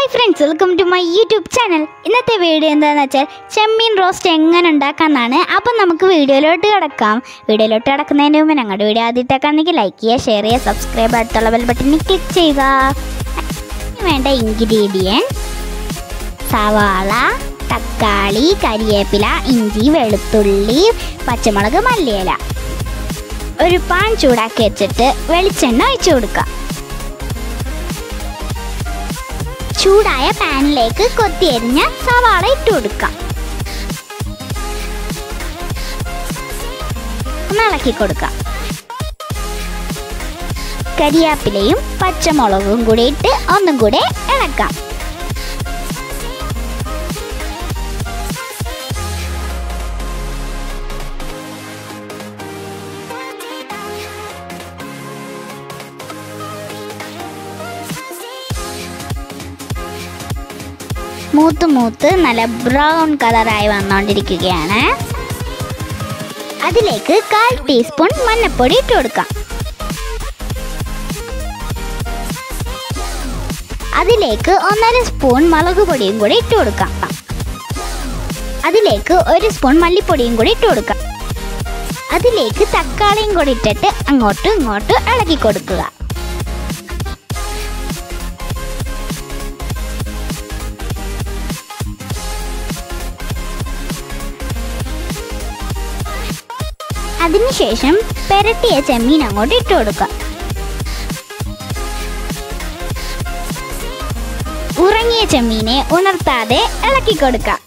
friends welcome to my YouTube channel ഇന്നത്തെ video എന്താണെന്ന് വെച്ചാൽ ചെമ്മീൻ റോസ്റ്റ് എങ്ങനെ ഉണ്ടാക്കാമെന്നാണ് അപ്പം നമുക്ക് വീഡിയോയിലോട്ട് കിടക്കാം വീഡിയോയിലോട്ട് കിടക്കുന്നതിന് മുമ്പ് ഞങ്ങളുടെ വീഡിയോ ആദ്യത്തേക്കാണെങ്കിൽ ലൈക്ക് ചെയ്യുക ഷെയർ ചെയ്യുക സബ്സ്ക്രൈബ് അടുത്തുള്ള ബെൽ ബട്ടണിൽ ക്ലിക്ക് ചെയ്യുക അതിന് വേണ്ട ഇൻഗ്രീഡിയൻ സവാള തക്കാളി കരിവേപ്പില ഇഞ്ചി വെളുത്തുള്ളി പച്ചമുളക് മല്ലിയില ഒരു പാൻ ചൂടാക്കി വെച്ചിട്ട് വെളിച്ചെണ്ണ ഒഴിച്ചു കൊടുക്കുക ചൂടായ പാനിലേക്ക് കൊത്തിയരിഞ്ഞ സവാള ഇട്ട് കൊടുക്കാം ഒന്ന് ഇളക്കി കൊടുക്കാം കരിയാപ്പിലയും പച്ചമുളകും കൂടി ഇട്ട് ഒന്നും കൂടെ ഇളക്കാം മൂത്ത് മൂത്ത് നല്ല ബ്രൗൺ കളറായി വന്നുകൊണ്ടിരിക്കുകയാണ് അതിലേക്ക് കാൽ ടീസ്പൂൺ മഞ്ഞൾപ്പൊടി ഇട്ട് കൊടുക്കാം അതിലേക്ക് ഒന്നര സ്പൂൺ മുളക് പൊടിയും കൂടി ഇട്ട് കൊടുക്കാം അതിലേക്ക് ഒരു സ്പൂൺ മല്ലിപ്പൊടിയും കൂടി ഇട്ട് കൊടുക്കാം അതിലേക്ക് തക്കാളിയും കൂടി ഇട്ടിട്ട് അങ്ങോട്ടും ഇങ്ങോട്ടും ഇളക്കി കൊടുക്കുക അതിനുശേഷം പെരട്ടിയ ചെമ്മീൻ അങ്ങോട്ട് ഇട്ട് കൊടുക്കുക ഉറങ്ങിയ ചെമ്മീനെ ഉണർത്താതെ ഇളക്കി കൊടുക്കാം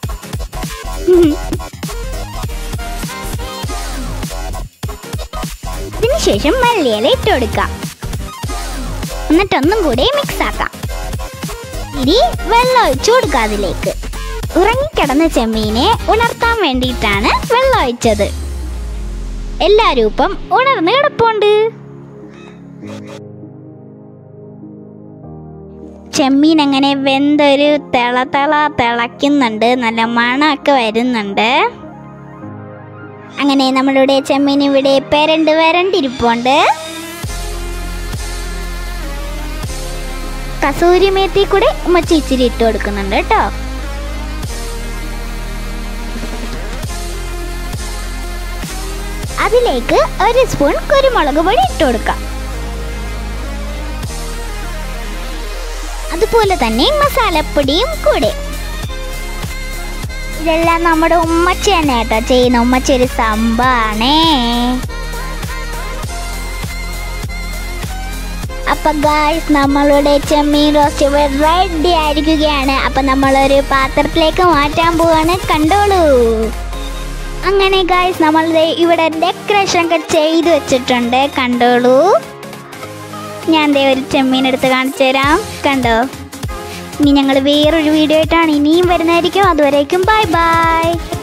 അതിനുശേഷം മല്ലിയില ഇട്ട് കൊടുക്കാം എന്നിട്ടൊന്നും കൂടി മിക്സ് ആക്കാം ഇനി വെള്ളം ഒഴിച്ചു കൊടുക്കാം അതിലേക്ക് ഉറങ്ങിക്കിടന്ന ചെമ്മീനെ ഉണർത്താൻ വേണ്ടിയിട്ടാണ് വെള്ളം ഒഴിച്ചത് എല്ലാരും ഇപ്പം ഉണർന്ന് കിടപ്പുണ്ട് ചെമ്മീൻ അങ്ങനെ വെന്തൊരു തിള തിള തിളയ്ക്കുന്നുണ്ട് നല്ല മണമൊക്കെ വരുന്നുണ്ട് അങ്ങനെ നമ്മളുടെ ചെമ്മീൻ ഇവിടെ പെരണ്ട് വരണ്ടിരിപ്പുണ്ട് കസൂരി മേത്തി കൂടെ ഉമ്മച്ചി ഇച്ചിരി ഇട്ട് കൊടുക്കുന്നുണ്ട് കേട്ടോ അതിലേക്ക് ഒരു സ്പൂൺ കുരുമുളക് പൊടി ഇട്ട് കൊടുക്കാം അതുപോലെ തന്നെ മസാലപ്പൊടിയും കൂടെ ഇതെല്ലാം നമ്മുടെ ഉമ്മച്ചി തന്നെ കേട്ടോ ചെയ്യുന്ന ഉമ്മച്ചി ഒരു സംഭവമാണേ അപ്പൊ ഗായ്സ് നമ്മളുടെ ചെമ്മീൻ റോസ്റ്റ് റെഡി ആയിരിക്കുകയാണ് അപ്പൊ നമ്മളൊരു പാത്രത്തിലേക്ക് മാറ്റാൻ പോവാണ് കണ്ടോളൂ അങ്ങനെ ഗായ്സ് നമ്മൾ ദേ ഇവിടെ ഡെക്കറേഷൻ ഒക്കെ ചെയ്തു വെച്ചിട്ടുണ്ട് കണ്ടോളൂ ഞാൻ ദേ ഒരു ചെമ്മീൻ എടുത്ത് കാണിച്ചു തരാം കണ്ടോ ഇനി ഞങ്ങൾ വേറൊരു വീഡിയോ ആയിട്ടാണ് ഇനിയും വരുന്നതായിരിക്കും അതുവരേക്കും ബൈ ബൈ